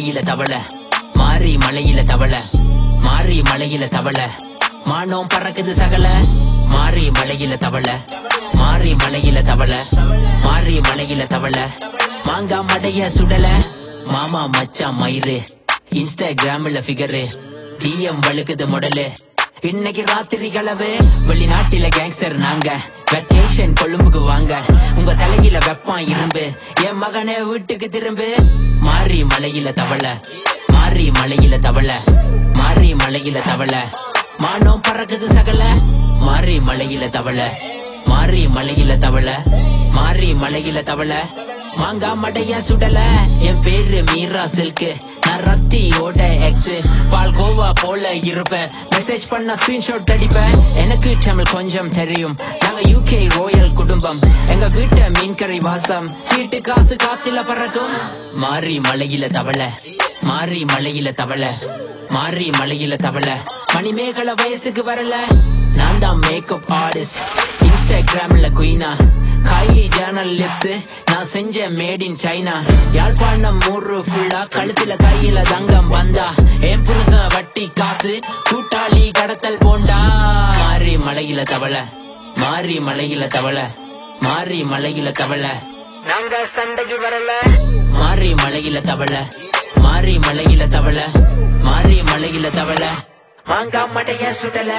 மலையில தவள மாறி மலையில தவள மாறி மலையில தவள மானம் பறக்குது சகல மாறி மலையில தவள மாறி மலையில தவள மாறி மலையில தவள மாங்கா மடைய சுடல மாமா மச்சான் மயிறு இன்ஸ்டாகிராம்ல ஃபிகரு டிஎம் வழுக்குது முடலு இன்னைக்கு ராத்திரி கலவு வெளிநாட்டில கேங்ஸ்டர் நாங்க வெக்கேஷன் கொழும்புக்கு வாங்க உங்க தலையில வெப்பான் இரும்பு என் மகனே வீட்டுக்கு திரும்பு மாறி மலையில தவள மாறி மலையில தவள மாறி மலையில தவள மானம் பறக்குது சகல மாறி மலையில தவள மாறி மலையில தவள மாறி மலையில தவள மாங்கா மடைய சுடல என் பேரு மீரா சில்கு நான் ரத்தியோட எக்ஸ் பால் கோவா போல இருப்பேன் மெசேஜ் பண்ண ஸ்கிரீன்ஷாட் அடிப்பேன் எனக்கு தமிழ் கொஞ்சம் தெரியும் நாங்க யூகே ரோயல் குடும்பம் எங்க வீட்டு மீன் கறி வாசம் சீட்டு காசு காத்துல பறக்கும் மாறி மலையில தவள மாறி மலையில தவள மாறி மலையில தவள மணிமேகலை வயசுக்கு வரல நான் தான் மேக்கப் ஆர்டிஸ்ட் இன்ஸ்டாகிராம்ல குயினா கைலி ஜேர்னல் லிப்ஸ் நான் செஞ்ச மேட் இன் சைனா யாழ்ப்பாணம் மூறு ஃபுல்லா கழுத்துல கையில தங்கம் வந்தா என் புருஷன் வட்டி காசு கூட்டாளி கடத்தல் போண்டா மாறி மலையில தவள மாறி மலையில தவள மாறி மலையில தவள நாங்க சண்டைக்கு வரல மாறி மலையில தவள மாறி மலையில தவள மாறி மலையில தவள மாங்கா மடைய சுடல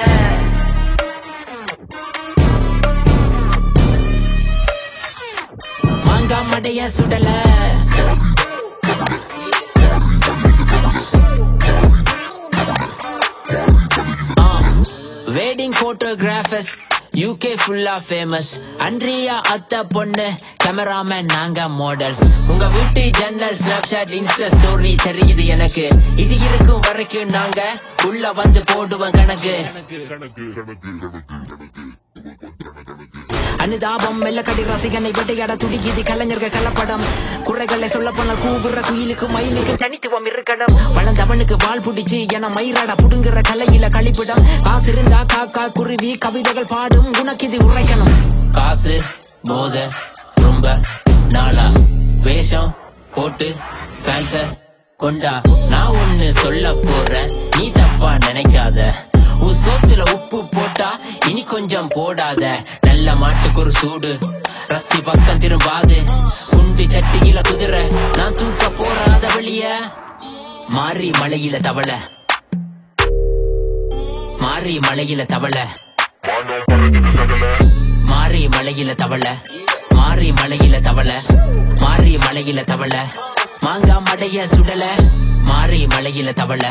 மாங்கா மடைய சுடல வெட்டிங் போட்டோகிராஃபர்ஸ் யூகே ஃபுல்லா ஃபேமஸ் அன்றியா அத்த பொண்ணு கேமராமேன் நாங்க மாடல்ஸ் உங்க வீட்டு ஜன்னல் ஸ்னாப்ஷாட் இன்ஸ்டா ஸ்டோரி தெரியுது எனக்கு இது இருக்கும் வரைக்கும் நாங்க உள்ள வந்து போடுவோம் கணக்கு அனுதாபம் மெல்லக்கடி ரசிகனை வேட்டையாட துடிக்குது கலைஞர்கள் கலப்படம் குறைகளை சொல்ல போனால் கூவுற குயிலுக்கு மயிலுக்கு தனித்துவம் இருக்கணும் வளர்ந்தவனுக்கு வால் புடிச்சு என மயிராட புடுங்குற கலையில கழிப்பிடம் காசு இருந்தா காக்கா குருவி கவிதைகள் பாடும் உனக்கு இது உரைக்கணும் காசு போத ரொம்ப நாளா வேஷம் போட்டு ஃபேன்ஸ கொண்டா நான் ஒண்ணு சொல்ல போறேன் நீ தப்பா நினைக்காத உன் சோத்துல உப்பு போட்டா இனி கொஞ்சம் போடாத நல்ல மாட்டுக்கு ஒரு சூடு ரத்தி பக்கம் திரும்பாது குண்டு சட்டியில குதிரை நான் தூக்க போறாத வெளிய மாறி மலையில தவள மாறி மலையில தவள மாறி மலையில தவள மாறி மலையில தவள மாறி மலையில தவள மாங்கா மடைய சுடல மாறி மலையில தவள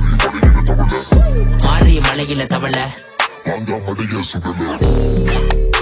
மாறி மலையில தவள மாங்கா மடைய சுடல